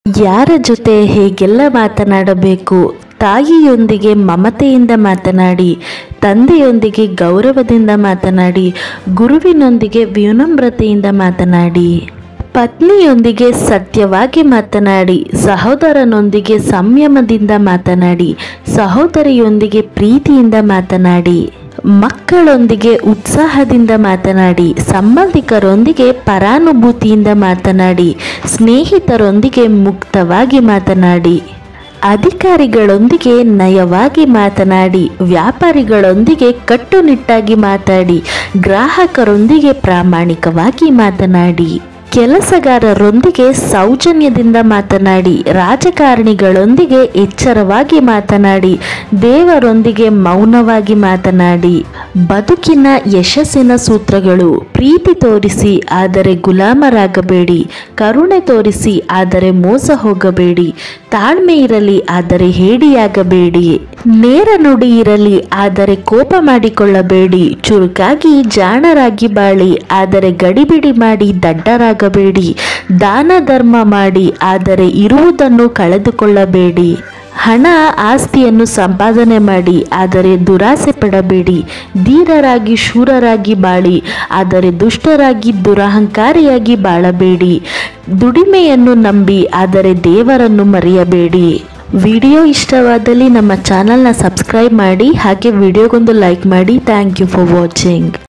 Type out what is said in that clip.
ಯಾರ ಜೊತೆ ಹೇಗೆಲ್ಲ ಮಾತನಾಡಬೇಕು ತಾಯಿಯೊಂದಿಗೆ ಮಮತೆಯಿಂದ ಮಾತನಾಡಿ ತಂದೆಯೊಂದಿಗೆ ಗೌರವದಿಂದ ಮಾತನಾಡಿ ಗುರುವಿನೊಂದಿಗೆ ವಿನಮ್ರತೆಯಿಂದ ಮಾತನಾಡಿ ಪತ್ನಿಯೊಂದಿಗೆ ಸತ್ಯವಾಗಿ ಮಾತನಾಡಿ ಸಹೋದರನೊಂದಿಗೆ ಸಂಯಮದಿಂದ ಮಾತನಾಡಿ ಸಹೋದರಿಯೊಂದಿಗೆ ಪ್ರೀತಿಯಿಂದ ಮಾತನಾಡಿ ಮಕ್ಕಳೊಂದಿಗೆ ಉತ್ಸಾಹದಿಂದ ಮಾತನಾಡಿ ಸಂಬಂಧಿಕರೊಂದಿಗೆ ಪರಾನುಭೂತಿಯಿಂದ ಮಾತನಾಡಿ ಸ್ನೇಹಿತರೊಂದಿಗೆ ಮುಕ್ತವಾಗಿ ಮಾತನಾಡಿ ಅಧಿಕಾರಿಗಳೊಂದಿಗೆ ನಯವಾಗಿ ಮಾತನಾಡಿ ವ್ಯಾಪಾರಿಗಳೊಂದಿಗೆ ಕಟ್ಟುನಿಟ್ಟಾಗಿ ಮಾತಾಡಿ ಗ್ರಾಹಕರೊಂದಿಗೆ ಪ್ರಾಮಾಣಿಕವಾಗಿ ಮಾತನಾಡಿ ಕೆಲಸಗಾರರೊಂದಿಗೆ ಸೌಜನ್ಯದಿಂದ ಮಾತನಾಡಿ ರಾಜಕಾರಣಿಗಳೊಂದಿಗೆ ಎಚ್ಚರವಾಗಿ ಮಾತನಾಡಿ ದೇವರೊಂದಿಗೆ ಮೌನವಾಗಿ ಮಾತನಾಡಿ ಬದುಕಿನ ಯಶಸ್ಸಿನ ಸೂತ್ರಗಳು ಪ್ರೀತಿ ತೋರಿಸಿ ಆದರೆ ಗುಲಾಮರಾಗಬೇಡಿ ಕರುಣೆ ತೋರಿಸಿ ಆದರೆ ಮೋಸ ಹೋಗಬೇಡಿ ತಾಳ್ಮೆ ಇರಲಿ ಆದರೆ ಹೇಡಿಯಾಗಬೇಡಿ ನೇರ ನುಡಿ ಇರಲಿ ಆದರೆ ಕೋಪ ಮಾಡಿಕೊಳ್ಳಬೇಡಿ ಚುರುಕಾಗಿ ಜಾಣರಾಗಿ ಬಾಳಿ ಆದರೆ ಗಡಿಬಿಡಿ ಮಾಡಿ ದಡ್ಡರಾಗಬೇಡಿ ದಾನ ಧರ್ಮ ಮಾಡಿ ಆದರೆ ಇರುವುದನ್ನು ಕಳೆದುಕೊಳ್ಳಬೇಡಿ ಹಣ ಆಸ್ತಿಯನ್ನು ಸಂಪಾದನೆ ಮಾಡಿ ಆದರೆ ದುರಾಸೆ ಪಡಬೇಡಿ ಧೀರರಾಗಿ ಶೂರರಾಗಿ ಬಾಳಿ ಆದರೆ ದುಷ್ಟರಾಗಿ ದುರಹಂಕಾರಿಯಾಗಿ ಬಾಳಬೇಡಿ ದುಡಿಮೆಯನ್ನು ನಂಬಿ ಆದರೆ ದೇವರನ್ನು ಮರೆಯಬೇಡಿ ವಿಡಿಯೋ ಇಷ್ಟವಾದಲ್ಲಿ ನಮ್ಮ ಚಾನಲ್ನ ಸಬ್ಸ್ಕ್ರೈಬ್ ಮಾಡಿ ಹಾಗೆ ವಿಡಿಯೋಗೊಂದು ಲೈಕ್ ಮಾಡಿ ಥ್ಯಾಂಕ್ ಯು ಫಾರ್ ವಾಚಿಂಗ್